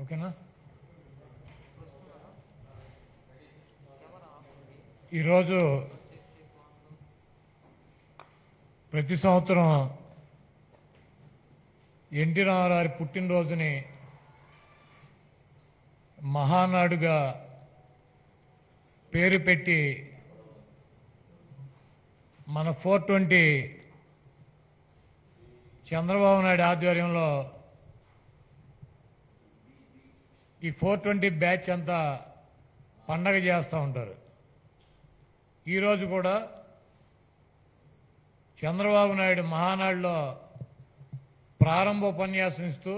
ఓకేనా ఈరోజు ప్రతి సంవత్సరం ఎన్టీ రామారావు పుట్టినరోజుని మహానాడుగా పేరు పెట్టి మన ఫోర్ ట్వంటీ చంద్రబాబు నాయుడు ఆధ్వర్యంలో ఈ ఫోర్ ట్వంటీ బ్యాచ్ అంతా పండగ చేస్తూ ఉంటారు ఈరోజు కూడా చంద్రబాబు నాయుడు మహానాడులో ప్రారంభ ఉపన్యాసం ఇస్తూ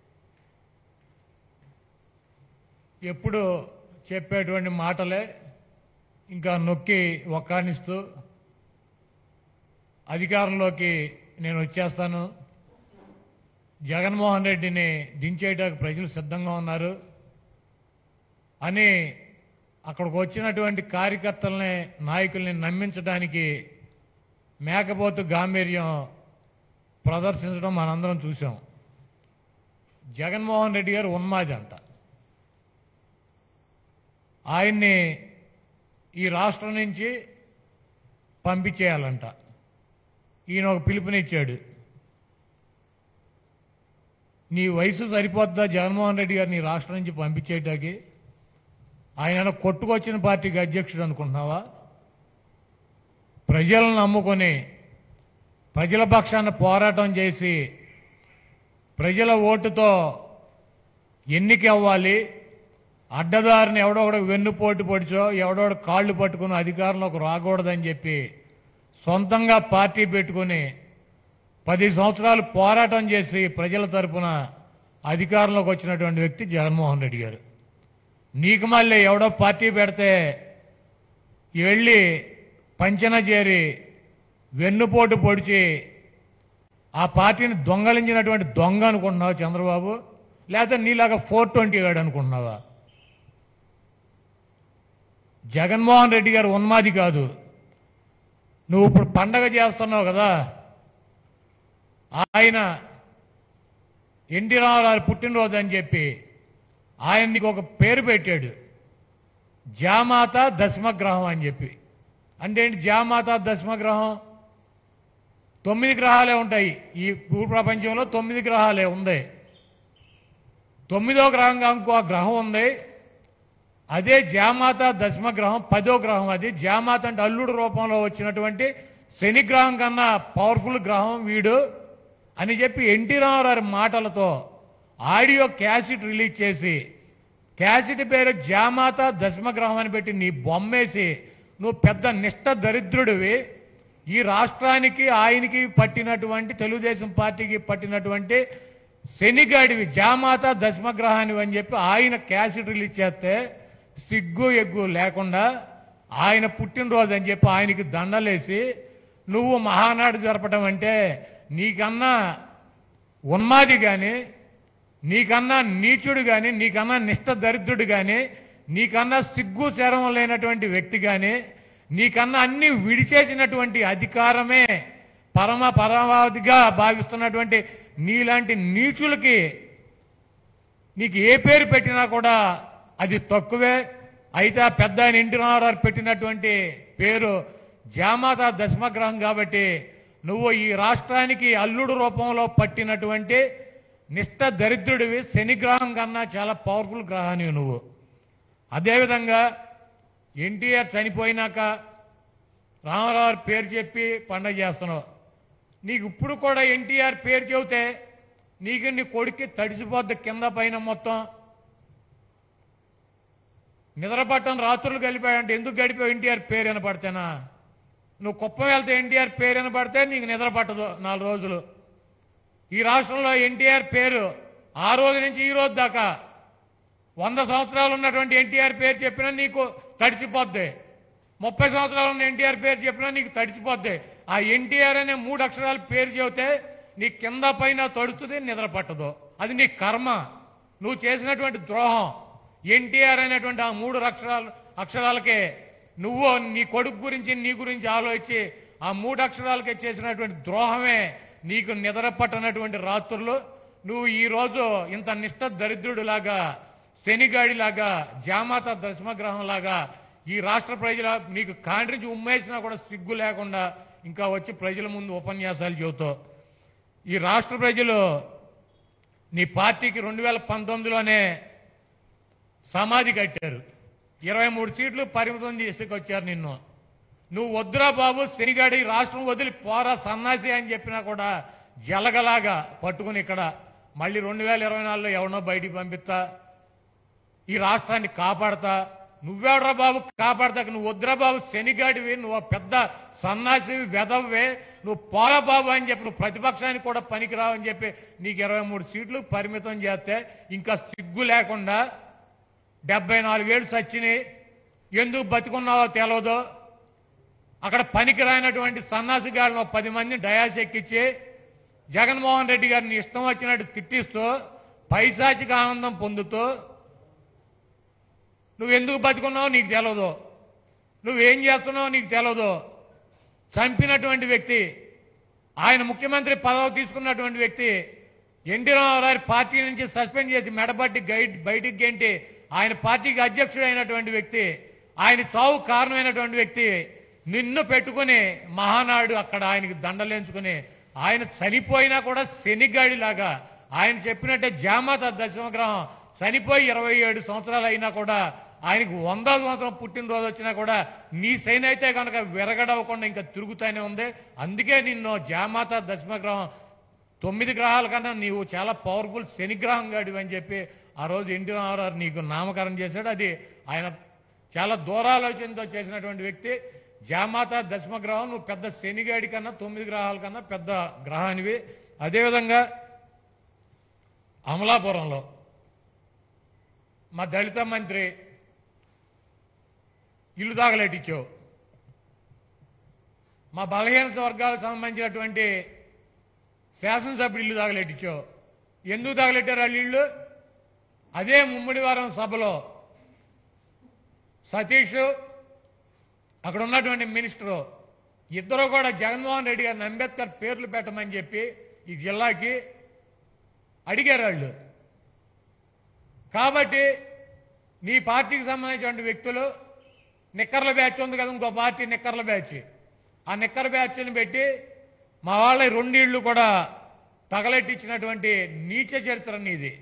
ఎప్పుడు చెప్పేటువంటి మాటలే ఇంకా నొక్కి ఒక్కానిస్తూ అధికారంలోకి నేను వచ్చేస్తాను జగన్మోహన్ రెడ్డిని దించేయడానికి ప్రజలు సిద్ధంగా ఉన్నారు అని అక్కడికి వచ్చినటువంటి కార్యకర్తల్ని నాయకుల్ని నమ్మించడానికి మేకపోతు గాంభీర్యం ప్రదర్శించడం మనందరం చూసాం జగన్మోహన్ రెడ్డి గారు ఉన్మాది అంట ఆయన్ని ఈ రాష్ట్రం నుంచి పంపించేయాలంట ఈయన ఒక పిలుపునిచ్చాడు నీ వయసు సరిపోద్దా జగన్మోహన్ రెడ్డి గారిని ఈ రాష్ట్రం నుంచి పంపించేయటానికి ఆయన కొట్టుకొచ్చిన పార్టీకి అధ్యక్షుడు అనుకుంటున్నావా ప్రజలను నమ్ముకొని ప్రజల పక్షాన పోరాటం చేసి ప్రజల ఓటుతో ఎన్నిక అవ్వాలి అడ్డదారిని ఎవడో ఒకడు వెన్నుపోటు పొడిచో ఎవడో ఒకడు కాళ్ళు పట్టుకుని అధికారంలోకి రాకూడదని చెప్పి సొంతంగా పార్టీ పెట్టుకుని పది సంవత్సరాలు పోరాటం చేసి ప్రజల తరపున అధికారంలోకి వచ్చినటువంటి వ్యక్తి జగన్మోహన్ రెడ్డి గారు నీకు మళ్ళీ ఎవడో పార్టీ పెడితే వెళ్ళి పంచన చేరి వెన్నుపోటు పొడిచి ఆ పార్టీని దొంగలించినటువంటి దొంగ అనుకుంటున్నావా చంద్రబాబు లేకపోతే నీలాగా ఫోర్ ట్వంటీ గాడు అనుకుంటున్నావా జగన్మోహన్ రెడ్డి గారు ఉన్మాది కాదు నువ్వు ఇప్పుడు పండగ చేస్తున్నావు కదా ఆయన ఎన్టీ రామారావు పుట్టినరోజు అని చెప్పి ఆయన నీకు ఒక పేరు పెట్టాడు జామాత దశమగ్రహం అని చెప్పి అంటే ఏంటి జామాత దశమగ్రహం తొమ్మిది గ్రహాలే ఉంటాయి ఈ భూ ప్రపంచంలో తొమ్మిది గ్రహాలే ఉంది తొమ్మిదో గ్రహంగా ఇంకో గ్రహం ఉంది అదే జామాత దశమ గ్రహం పదో గ్రహం అది జామాత అంటే అల్లుడు రూపంలో వచ్చినటువంటి శని గ్రహం కన్నా పవర్ఫుల్ గ్రహం వీడు అని చెప్పి ఎన్టీ రామారావు మాటలతో ఆడియో క్యాసెట్ రిలీజ్ చేసి క్యాసెట్ పేరు జామాత దశమ గ్రహం అని పెట్టి నీ బొమ్మేసి నువ్వు పెద్ద నిష్ట దరిద్రుడివి ఈ రాష్ట్రానికి ఆయనకి పట్టినటువంటి తెలుగుదేశం పార్టీకి పట్టినటువంటి శనిగాడివి జామాత దశమగ్రహానివి అని చెప్పి ఆయన క్యాసెట్ రిలీజ్ చేస్తే సిగ్గు ఎగ్గు లేకుండా ఆయన పుట్టినరోజు అని చెప్పి ఆయనకి దండలేసి నువ్వు మహానాడు జరపడం అంటే నీకన్నా ఉన్మాది కానీ నీకన్నా నీచుడు కానీ నీకన్నా నిష్ట దరిద్రుడు కానీ నీకన్నా సిగ్గు శరం లేనటువంటి వ్యక్తి కానీ నీకన్నా అన్ని విడిచేసినటువంటి అధికారమే పరమ పరమావధిగా భావిస్తున్నటువంటి నీలాంటి నీచులకి నీకు ఏ పేరు పెట్టినా కూడా అది తక్కువే అయితే ఆ పెద్ద ఆయన ఇంటి రామారావు పెట్టినటువంటి పేరు జామాత దశమగ్రహం కాబట్టి నువ్వు ఈ రాష్ట్రానికి అల్లుడు రూపంలో పట్టినటువంటి నిష్ట దరిద్రుడివి శనిగ్రహం కన్నా చాలా పవర్ఫుల్ గ్రహానివి నువ్వు అదేవిధంగా ఎన్టీఆర్ చనిపోయినాక రామారావు పేరు చెప్పి పండగ చేస్తున్నావు నీకు ఇప్పుడు కూడా ఎన్టీఆర్ పేరు చెబితే నీకు నీ కొడుక్కి తడిసిపోద్ది కింద పైన మొత్తం నిద్రపట్టం రాత్రులు గడిపాడంటే ఎందుకు గడిపావు ఎన్టీఆర్ పేరు వినపడితేనా నువ్వు కుప్పం వెళ్తే ఎన్టీఆర్ పేరు వినపడితే నీకు నిద్ర పట్టదు నాలుగు రోజులు ఈ రాష్ట్రంలో ఎన్టీఆర్ పేరు ఆ రోజు నుంచి ఈ రోజు దాకా వంద సంవత్సరాలు ఉన్నటువంటి ఎన్టీఆర్ పేరు చెప్పినా నీకు తడిచిపోద్ది ముప్పై సంవత్సరాలు ఉన్న ఎన్టీఆర్ పేరు చెప్పినా నీకు తడిచిపోద్ది ఆ ఎన్టీఆర్ అనే మూడు అక్షరాల పేరు చెబితే నీ కింద పైన తడుస్తుంది నిద్ర పట్టదు అది నీ కర్మ నువ్వు చేసినటువంటి ద్రోహం ఎన్టీఆర్ అనేటువంటి ఆ మూడు అక్షరాలు అక్షరాలకే నువ్వు నీ కొడుకు గురించి నీ గురించి ఆలోచించి ఆ మూడు అక్షరాలకే చేసినటువంటి ద్రోహమే నీకు నిద్ర పట్టనటువంటి రాత్రులు నువ్వు ఈ రోజు ఇంత నిష్ఠ దరిద్రుడిలాగా శనిగాడిలాగా జామాత దశమగ్రహం లాగా ఈ రాష్ట్ర ప్రజల నీకు కాండ్రించి ఉమ్మేసినా కూడా సిగ్గు లేకుండా ఇంకా వచ్చి ప్రజల ముందు ఉపన్యాసాలు చెబుతావు ఈ రాష్ట్ర ప్రజలు నీ పార్టీకి రెండు వేల పంతొమ్మిదిలోనే సమాధి కట్టారు ఇరవై మూడు సీట్లు పరిమితం చేసుకొచ్చారు నిన్ను నువ్వు వద్దురా బాబు శనిగాడి రాష్ట్రం వదిలి పోరా సన్నాసి అని చెప్పినా కూడా జలగలాగా పట్టుకుని ఇక్కడ మళ్ళీ రెండు వేల ఇరవై నాలుగులో ఎవరినో బయటికి పంపిస్తా ఈ రాష్ట్రాన్ని కాపాడతా నువ్వెవడ్రా బాబు కాపాడతాక నువ్వు వద్దురా బాబు శనిగాడివి నువ్వు ఓ పెద్ద సన్నాసివి వెదవ్వే నువ్వు పోరా బాబు అని చెప్పి నువ్వు ప్రతిపక్షానికి కూడా పనికిరావు అని చెప్పి నీకు ఇరవై మూడు సీట్లు పరిమితం చేస్తే ఇంకా సిగ్గు లేకుండా డెబ్బై నాలుగేళ్ళు సచ్చిని ఎందుకు బతికున్నావో తెలియదు అక్కడ పనికి రానటువంటి సన్నాసి గాళ్ళను పది మంది డయాస్ ఎక్కించి జగన్మోహన్ రెడ్డి గారిని ఇష్టం వచ్చినట్టు తిట్టిస్తూ పైశాచిక ఆనందం పొందుతూ నువ్వు ఎందుకు బతుకున్నావో నీకు తెలియదు నువ్వేం చేస్తున్నావో నీకు తెలియదు చంపినటువంటి వ్యక్తి ఆయన ముఖ్యమంత్రి పదవి తీసుకున్నటువంటి వ్యక్తి ఎన్టీ రామారావు పార్టీ నుంచి సస్పెండ్ చేసి మెడబట్టి గైడ్ బయటికి గెంటి ఆయన పార్టీకి అధ్యక్షుడు అయినటువంటి వ్యక్తి ఆయన చావు కారణమైనటువంటి వ్యక్తి నిన్ను పెట్టుకుని మహానాడు అక్కడ ఆయనకి దండలేంచుకుని ఆయన చనిపోయినా కూడా శనిగాడిలాగా ఆయన చెప్పినట్టే జామాత దశమగ్రహం చనిపోయి ఇరవై ఏడు సంవత్సరాలు అయినా కూడా ఆయనకు వంద సంవత్సరం పుట్టినరోజు వచ్చినా కూడా నీ సైన్ అయితే కనుక విరగడవకుండా ఇంకా తిరుగుతూనే ఉంది అందుకే నిన్ను జామాత దశమగ్రహం తొమ్మిది గ్రహాల కన్నా నీవు చాలా పవర్ఫుల్ శనిగ్రహం గాడివి అని చెప్పి ఆ రోజు ఎన్టీ రామారావు నీకు నామకరణం చేశాడు అది ఆయన చాలా దూరాలోచనతో చేసినటువంటి వ్యక్తి జామాత దశమగ్రహం నువ్వు పెద్ద శనిగాడి కన్నా తొమ్మిది గ్రహాల కన్నా పెద్ద గ్రహానివి అదేవిధంగా అమలాపురంలో మా దళిత మంత్రి ఇల్లు దాగలెట్టించావు మా బలహీనత వర్గాలకు సంబంధించినటువంటి శాసనసభ్యులు ఇల్లు తగలెట్టించావు ఎందుకు తగలెట్టారు వాళ్ళు ఇల్లు అదే ముమ్మడివారం సభలో సతీష్ అక్కడ ఉన్నటువంటి మినిస్టరు ఇద్దరు కూడా జగన్మోహన్ రెడ్డి గారిని అంబేద్కర్ పేర్లు పెట్టమని చెప్పి ఈ జిల్లాకి అడిగారు వాళ్ళు కాబట్టి నీ పార్టీకి సంబంధించిన వ్యక్తులు నిక్కర్ల బ్యాచ్ ఉంది కదా ఇంకో పార్టీ నిక్కర్ల బ్యాచ్ ఆ నిక్కర్ బ్యాచ్ని పెట్టి మా వాళ్ళ రెండిళ్ళు కూడా తగలెట్టించినటువంటి నీచ చరిత్ర నీది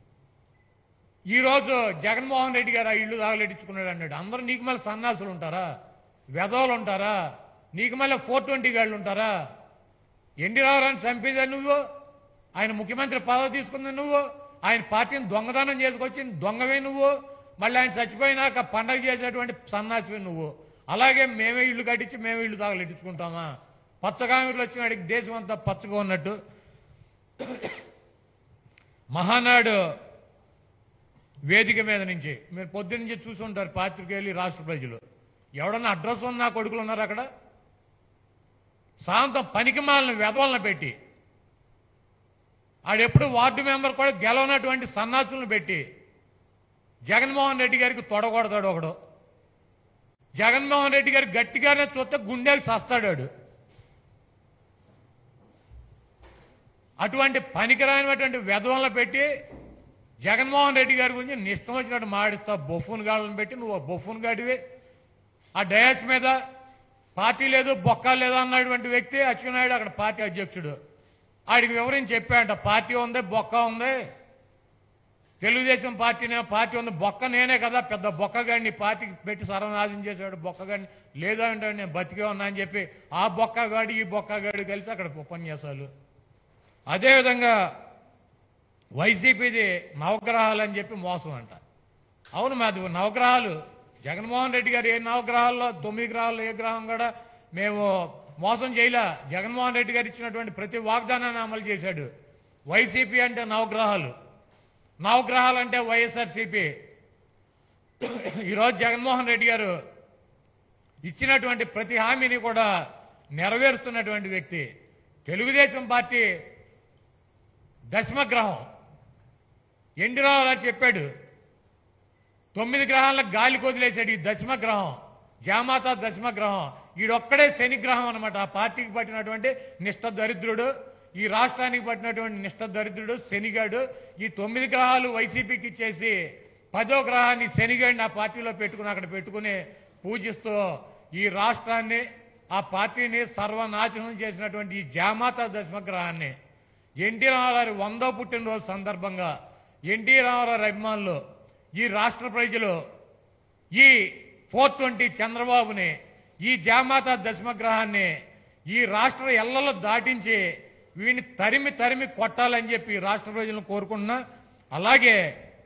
ఈరోజు జగన్మోహన్ రెడ్డి గారు ఆ ఇల్లు తగలెట్టించుకున్నాడు అన్నాడు అందరూ నీకు మళ్ళీ సన్నాసులు ఉంటారా వెధవలు ఉంటారా నీకు మళ్ళీ ఫోర్ ట్వంటీ గాళ్ళు ఉంటారా ఎన్టీ రామారావు చంపేదా నువ్వు ఆయన ముఖ్యమంత్రి పదవి తీసుకుంది నువ్వు ఆయన పార్టీని దొంగదానం చేసుకొచ్చి దొంగవే నువ్వు మళ్ళీ ఆయన చచ్చిపోయినాక పండగ చేసేటువంటి సన్నాసివి నువ్వు అలాగే మేమే ఇల్లు కట్టించి మేమే ఇల్లు తాగలెట్టించుకుంటామా పచ్చగామిరులు వచ్చినాడికి దేశం అంతా పచ్చగా ఉన్నట్టు మహానాడు వేదిక మీద నుంచి మీరు పొద్దున్నుంచి చూసుంటారు పాత్రికేయులు రాష్ట్ర ప్రజలు ఎవడన్నా అడ్రస్ ఉన్న కొడుకులు ఉన్నారు అక్కడ సాయంత్రం పనికిమాలను వెధవలను పెట్టి ఆడెప్పుడు వార్డు మెంబర్ కూడా గెలవనటువంటి సన్నాసులను పెట్టి జగన్మోహన్ రెడ్డి గారికి తొడగొడతాడు ఒకడు జగన్మోహన్ రెడ్డి గారు గట్టిగానే చూస్తే గుండెకి సస్తాడు వాడు. అటువంటి పనికిరానిటువంటి వెధవలను పెట్టి జగన్మోహన్ రెడ్డి గారి గురించి నిష్టం వచ్చినట్టు మాడిస్తా బొఫ్ఫున్ గాళ్ళని పెట్టి నువ్వు బొఫ్ఫున్ గాడివి ఆ డయాస్ మీద పార్టీ లేదు బొక్క లేదు అన్నటువంటి వ్యక్తి అచ్చెన్నాయుడు అక్కడ పార్టీ అధ్యక్షుడు ఆడికి వివరించి చెప్పాడంట పార్టీ ఉంది బొక్క ఉంది తెలుగుదేశం పార్టీనే పార్టీ ఉంది బొక్క నేనే కదా పెద్ద బొక్కగాడిని పార్టీకి పెట్టి సర్వనాశం చేశాడు బొక్కగాడిని లేదా అంటే నేను బతికే ఉన్నా అని చెప్పి ఆ బొక్కగాడి ఈ బొక్కగాడి కలిసి అక్కడ ఉపన్యాసాలు అదేవిధంగా వైసీపీది నవగ్రహాలు అని చెప్పి మోసం అంట అవును మాది నవగ్రహాలు జగన్మోహన్ రెడ్డి గారు ఏ నవగ్రహాల్లో తొమ్మిది గ్రహాల్లో ఏ గ్రహం కూడా మేము మోసం చేయలే జగన్మోహన్ రెడ్డి గారు ఇచ్చినటువంటి ప్రతి వాగ్దానాన్ని అమలు చేశాడు వైసీపీ అంటే నవగ్రహాలు నవగ్రహాలు అంటే వైఎస్ఆర్సీపీ ఈరోజు జగన్మోహన్ రెడ్డి గారు ఇచ్చినటువంటి ప్రతి హామీని కూడా నెరవేరుస్తున్నటువంటి వ్యక్తి తెలుగుదేశం పార్టీ దశమగ్రహం ఎన్టీ రామారావు చెప్పాడు తొమ్మిది గ్రహాలకు గాలి కొదిలేశాడు ఈ దశమగ్రహం జామాత దశమగ్రహం ఈడొక్కడే శనిగ్రహం అనమాట ఆ పార్టీకి పట్టినటువంటి నిష్ఠ దరిద్రుడు ఈ రాష్ట్రానికి పట్టినటువంటి నిష్ఠ దరిద్రుడు శనిగాడు ఈ తొమ్మిది గ్రహాలు వైసీపీకి ఇచ్చేసి పదో గ్రహాన్ని శనిగాడిని ఆ పార్టీలో పెట్టుకుని అక్కడ పెట్టుకుని పూజిస్తూ ఈ రాష్ట్రాన్ని ఆ పార్టీని సర్వనాశనం చేసినటువంటి ఈ జామాత దశమగ్రహాన్ని ఎన్టీ రామారావు వందో పుట్టినరోజు సందర్భంగా ఎన్టీ రామారావు అభిమానులు ఈ రాష్ట్ర ప్రజలు ఈ ఫోర్ ట్వంటీ చంద్రబాబుని ఈ జామాత దశమగ్రహాన్ని ఈ రాష్ట్ర ఎల్లలో దాటించి వీడిని తరిమి తరిమి కొట్టాలని చెప్పి ఈ రాష్ట్ర ప్రజలను కోరుకుంటున్నా అలాగే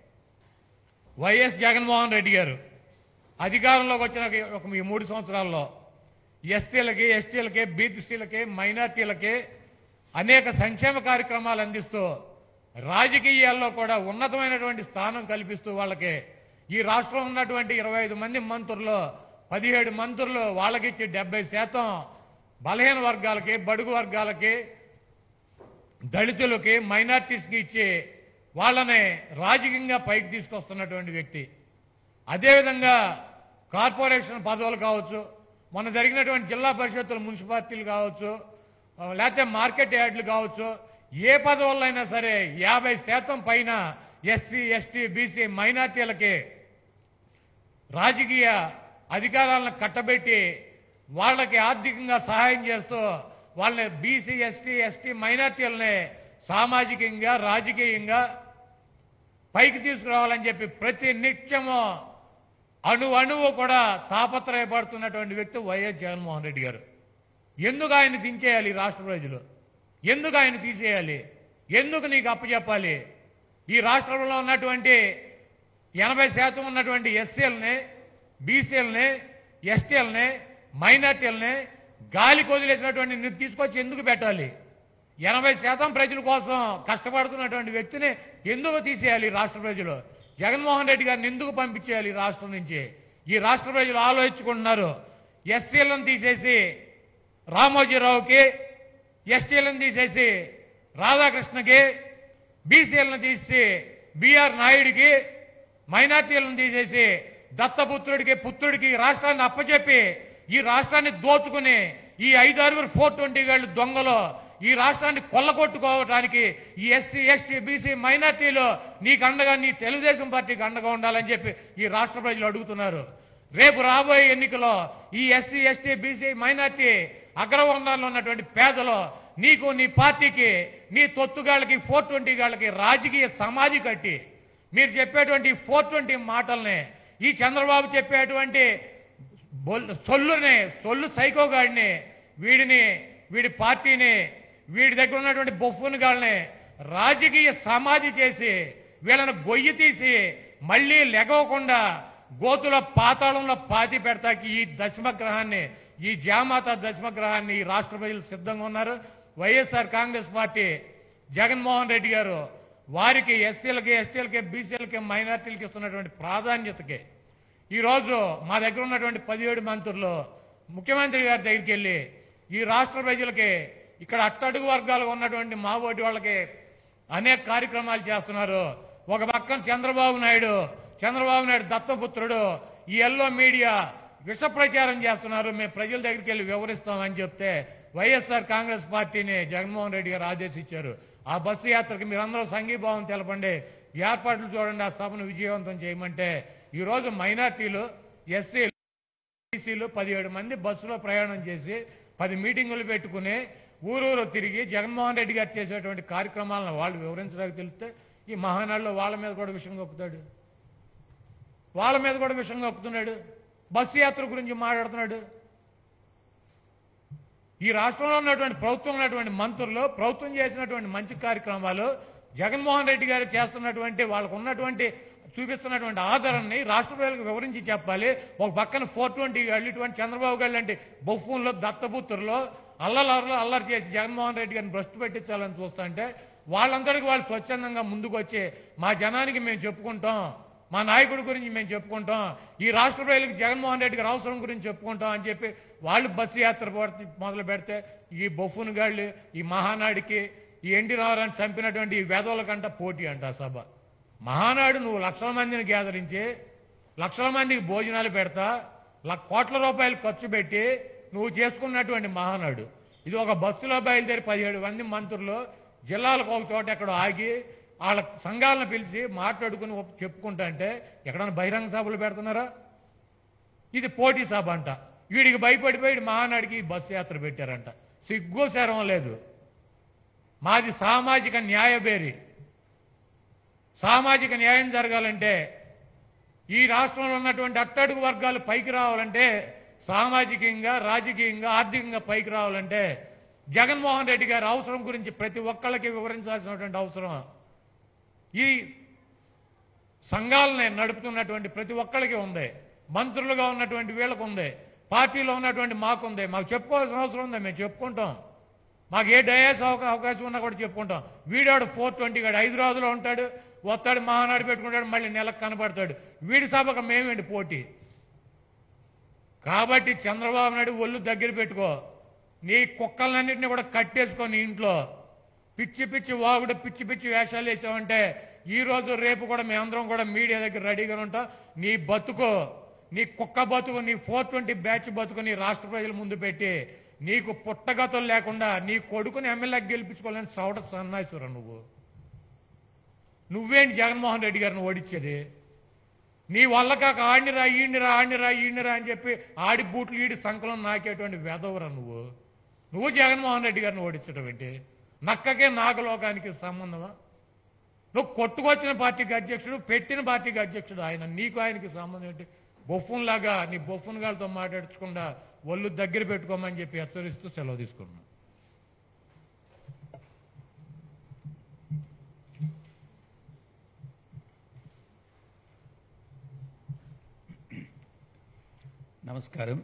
వైఎస్ జగన్మోహన్ రెడ్డి గారు అధికారంలోకి వచ్చిన ఒక ఈ మూడు సంవత్సరాల్లో ఎస్సీలకి ఎస్టీలకి బీసీలకి మైనార్టీలకి అనేక సంక్షేమ కార్యక్రమాలు అందిస్తూ రాజకీయాల్లో కూడా ఉన్నతమైనటువంటి స్థానం కల్పిస్తూ వాళ్ళకి ఈ రాష్ట్రంలో ఉన్నటువంటి ఇరవై ఐదు మంది మంత్రులు పదిహేడు మంత్రులు వాళ్ళకిచ్చి డెబ్బై శాతం బలహీన వర్గాలకి బడుగు వర్గాలకి దళితులకి మైనార్టీస్కి ఇచ్చి వాళ్ళని రాజకీయంగా పైకి తీసుకొస్తున్నటువంటి వ్యక్తి అదేవిధంగా కార్పొరేషన్ పదవులు కావచ్చు మొన్న జరిగినటువంటి జిల్లా పరిషత్తుల మున్సిపాలిటీలు కావచ్చు ఆ, లేకపోతే మార్కెట్ యార్డులు కావచ్చు ఏ పదవులైనా సరే యాభై శాతం పైన ఎస్సీ ఎస్టీ బీసీ మైనార్టీలకి రాజకీయ అధికారాలను కట్టబెట్టి వాళ్ళకి ఆర్థికంగా సహాయం చేస్తూ వాళ్ళని బీసీ ఎస్టీ ఎస్టీ మైనార్టీలని సామాజికంగా రాజకీయంగా పైకి తీసుకురావాలని చెప్పి ప్రతి నిత్యము అణు అణువు కూడా తాపత్రయపడుతున్నటువంటి వ్యక్తి వైఎస్ జగన్మోహన్ రెడ్డి గారు ఎందుకు ఆయన దించేయాలి ఈ రాష్ట్ర ప్రజలు ఎందుకు ఆయన తీసేయాలి ఎందుకు నీకు అప్పచెప్పాలి ఈ రాష్ట్రంలో ఉన్నటువంటి ఎనభై శాతం ఉన్నటువంటి ఎస్సీలని బీసీలని ఎస్టీలని మైనార్టీలని గాలికి వదిలేసినటువంటి నువ్వు తీసుకొచ్చి ఎందుకు పెట్టాలి ఎనభై శాతం ప్రజల కోసం కష్టపడుతున్నటువంటి వ్యక్తిని ఎందుకు తీసేయాలి ఈ రాష్ట్ర ప్రజలు జగన్మోహన్ రెడ్డి గారిని ఎందుకు పంపించేయాలి ఈ రాష్ట్రం నుంచి ఈ రాష్ట్ర ప్రజలు ఆలోచించుకుంటున్నారు ఎస్సీలను తీసేసి రామోజీరావుకి ఎస్టీలను తీసేసి రాధాకృష్ణకి బీసీలను తీసి బిఆర్ నాయుడికి మైనార్టీలను తీసేసి దత్తపుత్రుడికి పుత్రుడికి ఈ రాష్ట్రాన్ని అప్పచెప్పి ఈ రాష్ట్రాన్ని దోచుకుని ఈ ఐదారుగురు ఫోర్ ట్వంటీ గాళ్ళు దొంగలు ఈ రాష్ట్రాన్ని కొల్లగొట్టుకోవడానికి ఈ ఎస్సీ ఎస్టీ బీసీ మైనార్టీలు నీకు అండగా నీ తెలుగుదేశం పార్టీకి అండగా ఉండాలని చెప్పి ఈ రాష్ట్ర ప్రజలు అడుగుతున్నారు రేపు రాబోయే ఎన్నికలో ఈ ఎస్సీ ఎస్టీ బీసీ మైనార్టీ అగ్రవర్ణాల్లో ఉన్నటువంటి పేదలు నీకు నీ పార్టీకి నీ తొత్తుగాళ్ళకి ఫోర్ ట్వంటీ గాళ్ళకి రాజకీయ సమాధి కట్టి మీరు చెప్పేటువంటి ఫోర్ ట్వంటీ మాటల్ని ఈ చంద్రబాబు చెప్పేటువంటి బొల్- సొల్లుని సొల్లు సైకోగాడిని వీడిని వీడి పార్టీని వీడి దగ్గర ఉన్నటువంటి బొఫ్ఫుని గాళ్ళని రాజకీయ సమాధి చేసి వీళ్ళని గొయ్యి తీసి మళ్ళీ లెగవకుండా గోతుల పాతాళంలో పాతి పెడతాకి ఈ దశమగ్రహాన్ని ఈ జామాత దశమగ్రహాన్ని ఈ రాష్ట్ర ప్రజలు సిద్ధంగా ఉన్నారు వైఎస్ఆర్ కాంగ్రెస్ పార్టీ జగన్మోహన్ రెడ్డి గారు వారికి ఎస్సీలకి ఎస్టీలకి బీసీలకి మైనార్టీలకి ఇస్తున్నటువంటి ప్రాధాన్యతకి ఈరోజు మా దగ్గర ఉన్నటువంటి పదిహేడు మంత్రులు ముఖ్యమంత్రి గారి దగ్గరికి వెళ్ళి ఈ రాష్ట్ర ప్రజలకి ఇక్కడ అట్టడుగు వర్గాలు ఉన్నటువంటి మా ఓటి వాళ్ళకి అనేక కార్యక్రమాలు చేస్తున్నారు ఒక పక్కన చంద్రబాబు నాయుడు చంద్రబాబు నాయుడు దత్తపుత్రుడు ఈ ఎల్లో మీడియా విష ప్రచారం చేస్తున్నారు మేము ప్రజల దగ్గరికి వెళ్ళి వివరిస్తామని చెప్తే వైఎస్ఆర్ కాంగ్రెస్ పార్టీని జగన్మోహన్ రెడ్డి గారు ఆదేశించారు ఆ బస్సు యాత్రకి మీరందరూ సంఘీభావం తెలపండి ఏర్పాట్లు చూడండి ఆ సభను విజయవంతం చేయమంటే ఈరోజు మైనార్టీలు ఎస్సీ బీసీలు పదిహేడు మంది బస్సులో ప్రయాణం చేసి పది మీటింగులు పెట్టుకుని ఊరూరు తిరిగి జగన్మోహన్ రెడ్డి గారు చేసేటువంటి కార్యక్రమాలను వాళ్ళు వివరించడానికి తెలిస్తే ఈ మహానాడులో వాళ్ళ మీద కూడా విషయం కప్పుతాడు వాళ్ళ మీద కూడా విషయం కప్పుతున్నాడు బస్సు యాత్ర గురించి మాట్లాడుతున్నాడు ఈ రాష్ట్రంలో ఉన్నటువంటి ప్రభుత్వం ఉన్నటువంటి మంత్రులు ప్రభుత్వం చేసినటువంటి మంచి కార్యక్రమాలు జగన్మోహన్ రెడ్డి గారు చేస్తున్నటువంటి వాళ్ళకు ఉన్నటువంటి చూపిస్తున్నటువంటి ఆదరణని రాష్ట్ర ప్రజలకు వివరించి చెప్పాలి ఒక పక్కన ఫోర్ ట్వంటీ గాళ్ళు ఇటువంటి చంద్రబాబు గారు లాంటి బొఫ్ఫూన్లో దత్తపుత్రులు అల్లలు అల్లలు అల్లరి చేసి జగన్మోహన్ రెడ్డి గారిని భ్రష్టు పెట్టించాలని చూస్తుంటే వాళ్ళందరికీ వాళ్ళు స్వచ్ఛందంగా ముందుకు వచ్చి మా జనానికి మేము చెప్పుకుంటాం మా నాయకుడి గురించి మేము చెప్పుకుంటాం ఈ రాష్ట్ర ప్రజలకు జగన్మోహన్ రెడ్డి గారి అవసరం గురించి చెప్పుకుంటాం అని చెప్పి వాళ్ళు బస్సు యాత్ర పోతే- మొదలు పెడితే ఈ బొఫ్ఫున్ గాళ్ళు ఈ మహానాడికి ఈ ఎన్టీ రామారావు చంపినటువంటి ఈ వేదవుల కంట పోటీ అంట ఆ సభ మహానాడు నువ్వు లక్షల మందిని గ్యాదరించి లక్షల మందికి భోజనాలు పెడతా ల- కోట్ల రూపాయలు ఖర్చు పెట్టి నువ్వు చేసుకున్నటువంటి మహానాడు ఇది ఒక బస్సులో బయలుదేరి పదిహేడు మంది మంత్రులు జిల్లాలకు ఒక చోట ఎక్కడ ఆగి వాళ్ళ సంఘాలను పిలిచి మాట్లాడుకుని ఒప్- చెప్పుకుంటా అంటే ఎక్కడైనా బహిరంగ సభలు పెడుతున్నారా ఇది పోటీ సభ అంట వీడికి భయపడిపోయి వీడి మహానాడికి ఈ బస్సు యాత్ర పెట్టారంట సిగ్గు శరం లేదు మాది సామాజిక న్యాయబేరి సామాజిక న్యాయం జరగాలంటే ఈ రాష్ట్రంలో ఉన్నటువంటి అట్టడుగు వర్గాలు పైకి రావాలంటే సామాజికంగా రాజకీయంగా ఆర్థికంగా పైకి రావాలంటే జగన్మోహన్ రెడ్డి గారి అవసరం గురించి ప్రతి ఒక్కళ్ళకి వివరించాల్సినటువంటి అవసరం ఈ సంఘాలని నడుపుతున్నటువంటి ప్రతి ఒక్కళ్ళకి ఉంది మంత్రులుగా ఉన్నటువంటి వీళ్ళకు ఉంది పార్టీలో ఉన్నటువంటి మాకుంది మాకు చెప్పుకోవాల్సిన అవసరం ఉంది మేము చెప్పుకుంటాం మాకు ఏ డయాస్ అవకా- అవకాశం ఉన్నా కూడా చెప్పుకుంటాం వీడాడు ఫోర్ ట్వంటీ గాడు హైదరాబాద్లో ఉంటాడు వస్తాడు మహానాడు పెట్టుకుంటాడు మళ్ళీ నెలకు కనబడతాడు వీడి సభకు మేమేంటి పోటీ కాబట్టి చంద్రబాబు నాయుడు ఒళ్ళు దగ్గర పెట్టుకో నీ కుక్కలన్నింటినీ కూడా కట్టేసుకో నీ ఇంట్లో పిచ్చి పిచ్చి వాగుడు పిచ్చి పిచ్చి వేషాలు వేసావంటే ఈ రోజు రేపు కూడా మేమందరం కూడా మీడియా దగ్గర రెడీగా ఉంటాం నీ బతుకు నీ కుక్క బతుకు నీ ఫోర్ ట్వంటీ బ్యాచ్ బతుకు నీ రాష్ట్ర ప్రజల ముందు పెట్టి నీకు పుట్టగతులు లేకుండా నీ కొడుకుని ఎమ్మెల్యే గెలిపించుకోవాలని చవట సన్నాయిసురా నువ్వు నువ్వేంటి జగన్మోహన్ రెడ్డి గారిని ఓడించేది నీ వల్ల కాక ఆడినిరా ఈడినిరా ఆడినిరా ఈడినిరా అని చెప్పి ఆడి బూట్లు ఈడి సంకలం నాకేటువంటి వెదవరా నువ్వు నువ్వు జగన్మోహన్ రెడ్డి గారిని ఓడించడం ఏంటి నక్కకే నాగలోకానికి సంబంధమా నువ్వు కొట్టుకొచ్చిన పార్టీకి అధ్యక్షుడు పెట్టిన పార్టీకి అధ్యక్షుడు ఆయన నీకు ఆయనకి సంబంధం ఏంటి బొఫ్ఫున్ లాగా నీ బొఫ్ఫున్ గారితో మాట్లాడకుండా ఒళ్ళు దగ్గర పెట్టుకోమని చెప్పి హెచ్చరిస్తూ సెలవు తీసుకున్నాను నమస్కారం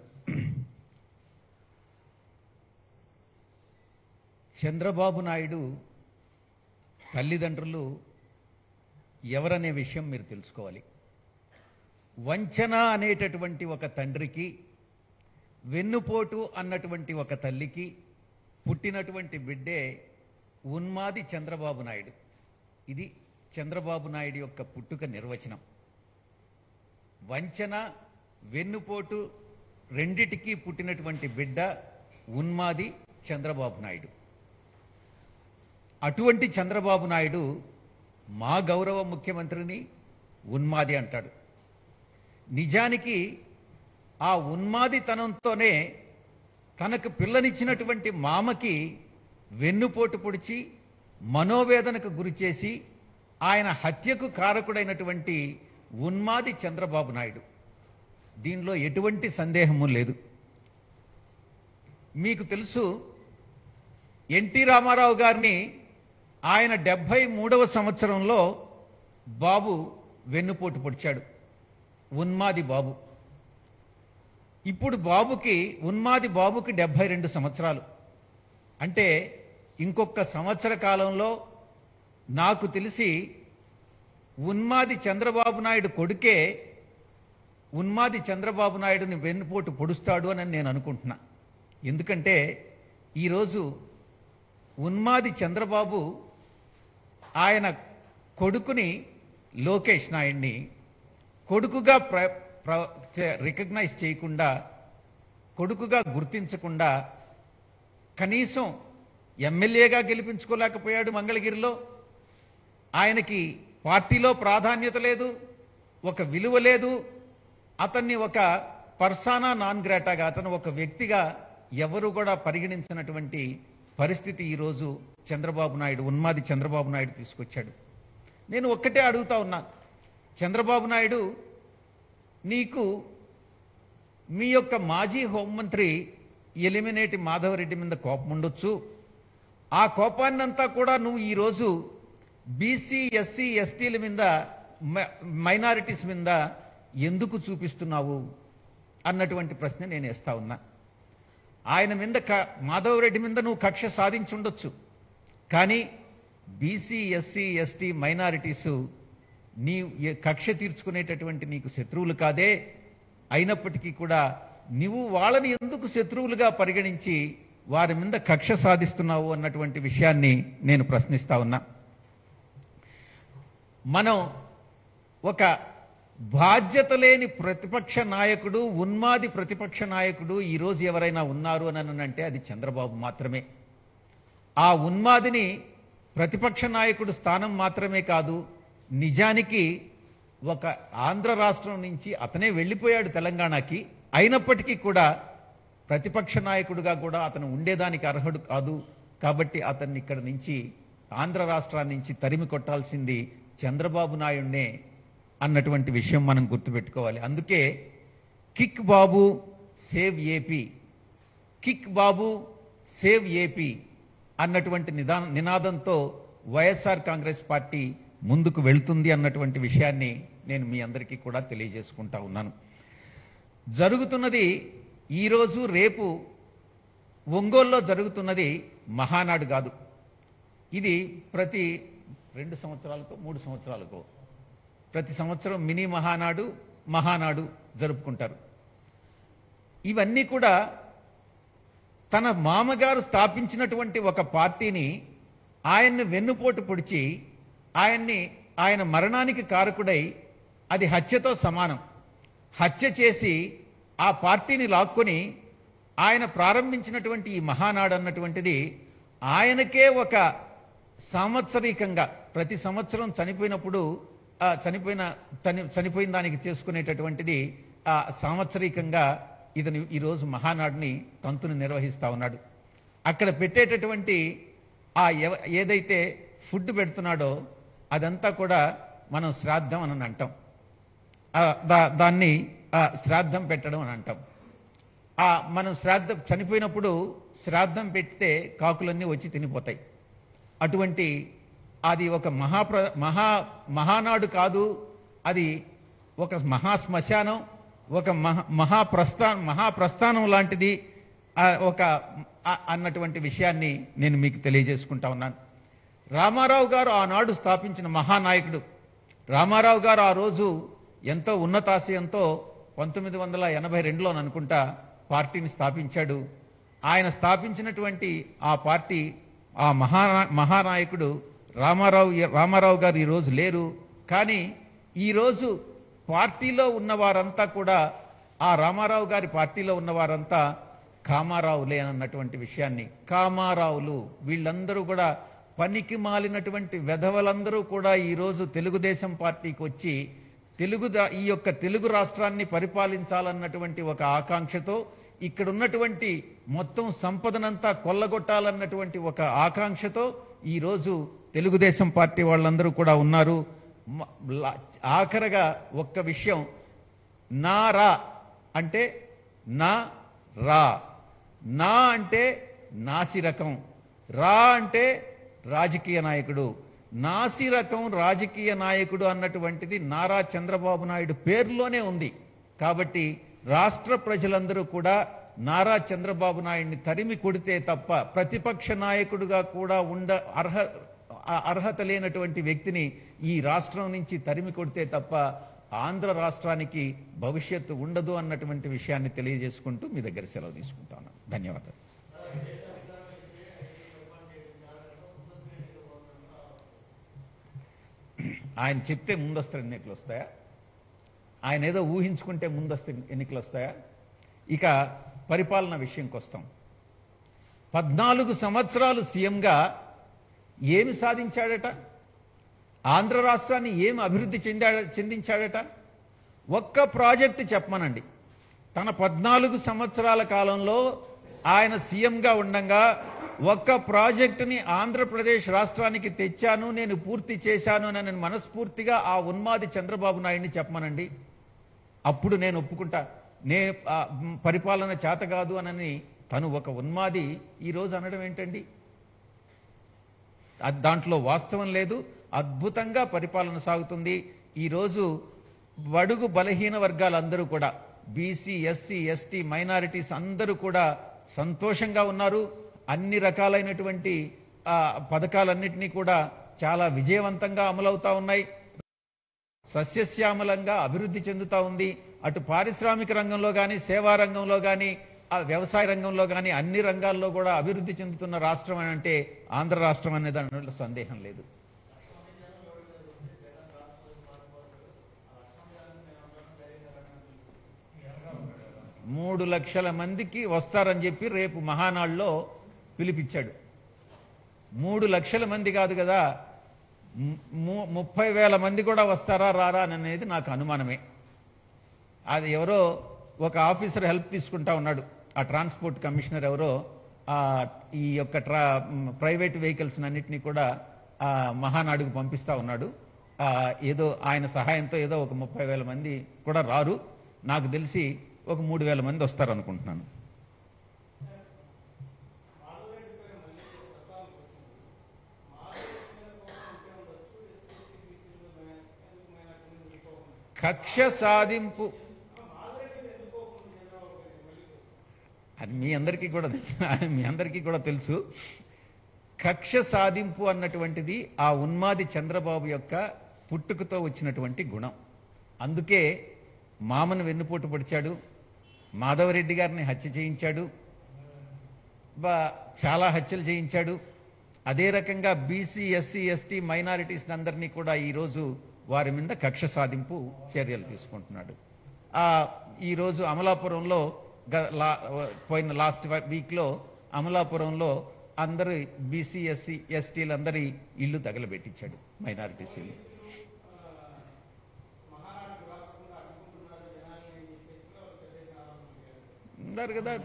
చంద్రబాబు నాయుడు తల్లిదండ్రులు ఎవరనే విషయం మీరు తెలుసుకోవాలి వంచన అనేటటువంటి ఒక తండ్రికి వెన్నుపోటు అన్నటువంటి ఒక తల్లికి పుట్టినటువంటి బిడ్డే ఉన్మాది చంద్రబాబు నాయుడు ఇది చంద్రబాబు నాయుడు యొక్క పుట్టుక నిర్వచనం వంచన వెన్నుపోటు రెండిటికి పుట్టినటువంటి బిడ్డ ఉన్మాది చంద్రబాబు నాయుడు అటువంటి చంద్రబాబు నాయుడు మా గౌరవ ముఖ్యమంత్రిని ఉన్మాది అంటాడు నిజానికి ఆ ఉన్మాదితనంతోనే తనకు పిల్లనిచ్చినటువంటి మామకి వెన్నుపోటు పొడిచి మనోవేదనకు గురిచేసి ఆయన హత్యకు కారకుడైనటువంటి ఉన్మాది చంద్రబాబు నాయుడు దీనిలో ఎటువంటి సందేహము లేదు మీకు తెలుసు ఎన్టీ రామారావు గారిని ఆయన డెబ్భై మూడవ సంవత్సరంలో బాబు వెన్నుపోటు పొడిచాడు ఉన్మాది బాబు ఇప్పుడు బాబుకి ఉన్మాది బాబుకి డెబ్భై రెండు సంవత్సరాలు అంటే ఇంకొక సంవత్సర కాలంలో నాకు తెలిసి ఉన్మాది చంద్రబాబు నాయుడు కొడుకే ఉన్మాది చంద్రబాబు నాయుడుని వెన్నుపోటు పొడుస్తాడు అని నేను అనుకుంటున్నా ఎందుకంటే ఈరోజు ఉన్మాది చంద్రబాబు ఆయన కొడుకుని లోకేష్ నాయుడిని కొడుకుగా ప్ర ప్ర రికగ్నైజ్ చేయకుండా కొడుకుగా గుర్తించకుండా కనీసం ఎమ్మెల్యేగా గెలిపించుకోలేకపోయాడు మంగళగిరిలో ఆయనకి పార్టీలో ప్రాధాన్యత లేదు ఒక విలువ లేదు అతన్ని ఒక పర్సానా నాన్ గ్రాటాగా అతను ఒక వ్యక్తిగా ఎవరు కూడా పరిగణించినటువంటి పరిస్థితి ఈరోజు చంద్రబాబు నాయుడు ఉన్మాది చంద్రబాబు నాయుడు తీసుకొచ్చాడు నేను ఒక్కటే అడుగుతా ఉన్నా చంద్రబాబు నాయుడు నీకు మీ యొక్క మాజీ హోంమంత్రి ఎలిమినేటి మాధవరెడ్డి మీద కోపం ఉండొచ్చు ఆ కోపాన్నంతా కూడా నువ్వు ఈరోజు బీసీ ఎస్సీ ఎస్టీల మీద మ- మైనారిటీస్ మీద ఎందుకు చూపిస్తున్నావు అన్నటువంటి ప్రశ్న నేను వేస్తా ఉన్నా ఆయన మీద క- మాధవరెడ్డి మీద నువ్వు కక్ష సాధించుండొచ్చు కానీ బీసీ ఎస్సీ ఎస్టీ మైనారిటీస్ నీ ఏ- కక్ష తీర్చుకునేటటువంటి నీకు శత్రువులు కాదే అయినప్పటికీ కూడా నువ్వు వాళ్ళని ఎందుకు శత్రువులుగా పరిగణించి వారి మీద కక్ష సాధిస్తున్నావు అన్నటువంటి విషయాన్ని నేను ప్రశ్నిస్తా ఉన్నా మనం ఒక బాధ్యత లేని ప్రతిపక్ష నాయకుడు ఉన్మాది ప్రతిపక్ష నాయకుడు ఈరోజు ఎవరైనా ఉన్నారు అని అంటే అది చంద్రబాబు మాత్రమే ఆ ఉన్మాదిని ప్రతిపక్ష నాయకుడు స్థానం మాత్రమే కాదు నిజానికి ఒక ఆంధ్ర రాష్ట్రం నుంచి అతనే వెళ్ళిపోయాడు తెలంగాణకి అయినప్పటికీ కూడా ప్రతిపక్ష నాయకుడిగా కూడా అతను ఉండేదానికి అర్హుడు కాదు కాబట్టి అతన్ని ఇక్కడ నుంచి ఆంధ్ర రాష్ట్రాన్ని నుంచి తరిమి కొట్టాల్సింది చంద్రబాబు నాయుడినే అన్నటువంటి విషయం మనం గుర్తుపెట్టుకోవాలి అందుకే kick Babu save AP kick Babu save AP అన్నటువంటి నిదా నినాదంతో వైఎస్ఆర్ కాంగ్రెస్ పార్టీ ముందుకు వెళ్తుంది అన్నటువంటి విషయాన్ని నేను మీ అందరికీ కూడా తెలియజేసుకుంటా ఉన్నాను జరుగుతున్నది ఈరోజు రేపు ఒంగోలులో జరుగుతున్నది మహానాడు కాదు ఇది ప్రతి రెండు సంవత్సరాలకో మూడు సంవత్సరాలకో ప్రతి సంవత్సరం మినీ మహానాడు మహానాడు జరుపుకుంటారు ఇవన్నీ కూడా తన మామగారు స్థాపించినటువంటి ఒక పార్టీని ఆయన్ని వెన్నుపోటు పొడిచి ఆయన్ని ఆయన మరణానికి కారకుడై అది హత్యతో సమానం హత్య చేసి ఆ పార్టీని లాక్కొని ఆయన ప్రారంభించినటువంటి ఈ మహానాడు అన్నటువంటిది ఆయనకే ఒక సాంవత్సరికంగా ప్రతి సంవత్సరం చనిపోయినప్పుడు ఆ చనిపోయిన తని- చనిపోయిన దానికి చేసుకునేటటువంటిది ఆ సాంవత్సరికంగా ఇతను ఈరోజు మహానాడుని తంతుని నిర్వహిస్తా ఉన్నాడు అక్కడ పెట్టేటటువంటి ఆ ఎవ- ఏదైతే ఫుడ్ పెడుతున్నాడో అదంతా కూడా మనం శ్రాద్ధం అని అంటాం ఆ దా- దాన్ని ఆ శ్రాద్ధం పెట్టడం అని అంటాం ఆ మనం శ్రాద్ధం చనిపోయినప్పుడు శ్రాద్ధం పెడితే కాకులన్నీ వచ్చి తినిపోతాయి అటువంటి అది ఒక మహాప్ర మహా మహానాడు కాదు అది ఒక మహా శ్మశానం ఒక మహా మహాప్రస్థానం మహాప్రస్థానం లాంటిది ఆ ఒక ఆ- అన్నటువంటి విషయాన్ని నేను మీకు తెలియజేసుకుంటా ఉన్నాను రామారావు గారు ఆనాడు స్థాపించిన మహానాయకుడు రామారావు గారు ఆ రోజు ఎంతో ఉన్నతాశయంతో పంతొమ్మిది వందల ఎనభై రెండులో అనుకుంటా పార్టీని స్థాపించాడు ఆయన స్థాపించినటువంటి ఆ పార్టీ ఆ మహా మహానాయకుడు రామారావు రామారావు గారు ఈరోజు లేరు కానీ ఈరోజు పార్టీలో ఉన్న వారంతా కూడా ఆ రామారావు గారి పార్టీలో ఉన్న వారంతా కామారావులే అన్నటువంటి విషయాన్ని కామారావులు వీళ్ళందరూ కూడా పనికి మాలినటువంటి వెధవలందరూ కూడా ఈరోజు తెలుగుదేశం పార్టీకి వచ్చి తెలుగు దా- ఈ యొక్క తెలుగు రాష్ట్రాన్ని పరిపాలించాలన్నటువంటి ఒక ఆకాంక్షతో ఇక్కడ ఉన్నటువంటి మొత్తం సంపదనంతా కొల్లగొట్టాలన్నటువంటి ఒక ఆకాంక్షతో ఈరోజు తెలుగుదేశం పార్టీ వాళ్ళందరూ కూడా ఉన్నారు మ- లా- ఆఖరగా ఒక్క విషయం నా రా అంటే నా రా నా అంటే నాసి రకం రా అంటే రాజకీయ నాయకుడు నాసి రకం రాజకీయ నాయకుడు అన్నటువంటిది నారా చంద్రబాబు నాయుడు పేరులోనే ఉంది కాబట్టి రాష్ట్ర ప్రజలందరూ కూడా నారా చంద్రబాబు నాయుడిని తరిమి కొడితే తప్ప ప్రతిపక్ష నాయకుడుగా కూడా ఉండ అర్హ ఆ అర్హత లేనటువంటి వ్యక్తిని ఈ రాష్ట్రం నుంచి తరిమి కొడితే తప్ప ఆంధ్ర రాష్ట్రానికి భవిష్యత్తు ఉండదు అన్నటువంటి విషయాన్ని తెలియజేసుకుంటూ మీ దగ్గర సెలవు తీసుకుంటాను ధన్యవాదాలు ఆయన చెప్తే ముందస్తు ఎన్నికలు వస్తాయా ఆయన ఏదో ఊహించుకుంటే ముందస్తు ఎన్నికలు వస్తాయా ఇక పరిపాలన విషయంకి వస్తాం పద్నాలుగు సంవత్సరాలు సీఎంగా ఏమి సాధించాడట ఆంధ్ర రాష్ట్రాన్ని ఏమి అభివృద్ధి చెందా చెందించాడట ఒక్క ప్రాజెక్టు చెప్పమనండి తన పద్నాలుగు సంవత్సరాల కాలంలో ఆయన సీఎంగా ఉండంగా ఒక్క ప్రాజెక్టుని ఆంధ్రప్రదేశ్ రాష్ట్రానికి తెచ్చాను నేను పూర్తి చేశాను అని నేను మనస్ఫూర్తిగా ఆ ఉన్మాది చంద్రబాబు నాయుడిని చెప్పమనండి అప్పుడు నేను ఒప్పుకుంటా నేను ఆ, మ్, పరిపాలన చేత కాదు అనని తను ఒక ఉన్మాది ఈరోజు అనడం ఏంటండి అది దాంట్లో వాస్తవం లేదు అద్భుతంగా పరిపాలన సాగుతుంది ఈరోజు బడుగు బలహీన వర్గాలందరూ కూడా బీసీ ఎస్సీ ఎస్టీ మైనారిటీస్ అందరూ కూడా సంతోషంగా ఉన్నారు అన్ని రకాలైనటువంటి ఆ, పథకాలన్నింటినీ కూడా చాలా విజయవంతంగా అమలవుతా ఉన్నాయి సస్యశ్యామలంగా అభివృద్ధి చెందుతా ఉంది అటు పారిశ్రామిక రంగంలో కానీ సేవా రంగంలో కానీ ఆ వ్యవసాయ రంగంలో కానీ అన్ని రంగాల్లో కూడా అభివృద్ధి చెందుతున్న రాష్ట్రం అని అంటే ఆంధ్ర రాష్ట్రం అనే దానిలో సందేహం లేదు మూడు లక్షల మందికి వస్తారని చెప్పి రేపు మహానాడులో పిలిపించాడు మూడు లక్షల మంది కాదు కదా ము- ము- ముప్పై వేల మంది కూడా వస్తారా రారా అని అనేది నాకు అనుమానమే అది ఎవరో ఒక ఆఫీసర్ హెల్ప్ తీసుకుంటా ఉన్నాడు ఆ ట్రాన్స్పోర్ట్ కమిషనర్ ఎవరో ఆ ఈ యొక్క ట్రా మ్, ప్రైవేట్ వెహికల్స్ అన్నింటినీ కూడా ఆ మహానాడుకు పంపిస్తా ఉన్నాడు ఆ, ఏదో ఆయన సహాయంతో ఏదో ఒక ముప్పై వేల మంది కూడా రారు నాకు తెలిసి ఒక మూడు వేల మంది వస్తారు అనుకుంటున్నాను కక్ష సాధింపు అది మీ అందరికీ కూడా తెలుసు. మీ అందరికీ కూడా తెలుసు కక్ష సాధింపు అన్నటువంటిది ఆ ఉన్మాది చంద్రబాబు యొక్క పుట్టుకతో వచ్చినటువంటి గుణం అందుకే మామను వెన్నుపోటు పొడిచాడు మాధవరెడ్డి గారిని హత్య చేయించాడు బా చాలా హత్యలు చేయించాడు అదే రకంగా బీసీ ఎస్సీ ఎస్టీ మైనారిటీస్ అందరినీ కూడా ఈరోజు వారి మీద కక్ష సాధింపు చర్యలు తీసుకుంటున్నాడు ఆ ఈరోజు అమలాపురంలో గ- లా- పోయిన లాస్ట్ వీక్లో అమలాపురంలో అందరు బీసీ ఎస్సీ ఎస్టీలందరి ఇల్లు తగలబెట్టించాడు మైనారిటీస్ ఇల్లు ఉన్నారు కదా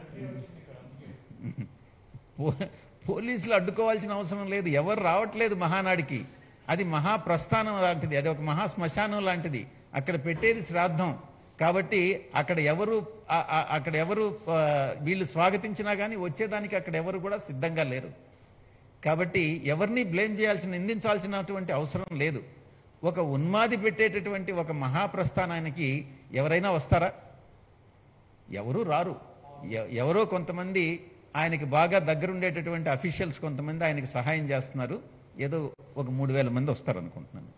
పో- పోలీసులు అడ్డుకోవాల్సిన అవసరం లేదు ఎవరు రావట్లేదు మహానాడికి అది మహాప్రస్థానం లాంటిది అది ఒక మహా శ్మశానం లాంటిది అక్కడ పెట్టేది శ్రాద్ధం కాబట్టి అక్కడ ఎవరు ఆ- ఆ- అక్కడ ఎవరు ఆ, వీళ్ళు స్వాగతించినా కానీ వచ్చేదానికి అక్కడ ఎవరు కూడా సిద్ధంగా లేరు కాబట్టి ఎవరిని బ్లేమ్ చేయాల్సిన నిందించాల్సినటువంటి అవసరం లేదు ఒక ఉన్మాది పెట్టేటటువంటి ఒక మహాప్రస్థానానికి ఎవరైనా వస్తారా ఎవరు రారు ఎ- ఎవరో కొంతమంది ఆయనకి బాగా దగ్గరుండేటటువంటి అఫీషియల్స్ కొంతమంది ఆయనకి సహాయం చేస్తున్నారు ఏదో ఒక మూడు వేల మంది వస్తారు అనుకుంటున్నాను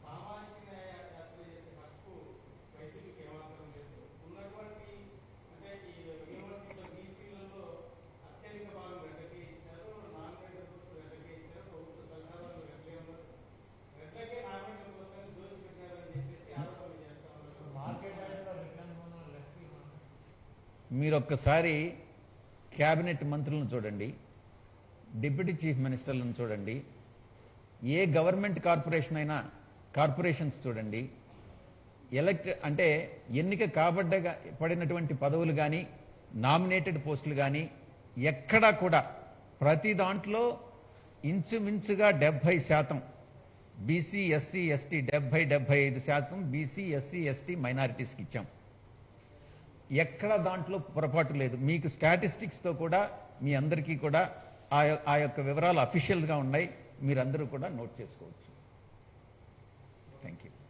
మీరు ఒక్కసారి క్యాబినెట్ మంత్రులను చూడండి డిప్యూటీ చీఫ్ మినిస్టర్లను చూడండి ఏ గవర్నమెంట్ కార్పొరేషన్ అయినా కార్పొరేషన్స్ చూడండి ఎలక్ట్ అంటే ఎన్నిక కాబడ్డ పడినటువంటి పదవులు కానీ నామినేటెడ్ పోస్టులు కానీ ఎక్కడా కూడా ప్రతి దాంట్లో ఇంచుమించుగా డెబ్బై శాతం బీసీ ఎస్సీ ఎస్టీ డెబ్బై డెబ్బై ఐదు శాతం బీసీ ఎస్సీ ఎస్టీ మైనారిటీస్కి ఇచ్చాం ఎక్కడ దాంట్లో పొరపాటు లేదు మీకు స్టాటిస్టిక్స్తో కూడా మీ అందరికీ కూడా ఆ యొ- ఆ యొక్క వివరాలు అఫీషియల్గా ఉన్నాయి మీరందరూ కూడా నోట్ చేసుకోవచ్చు థ్యాంక్ యూ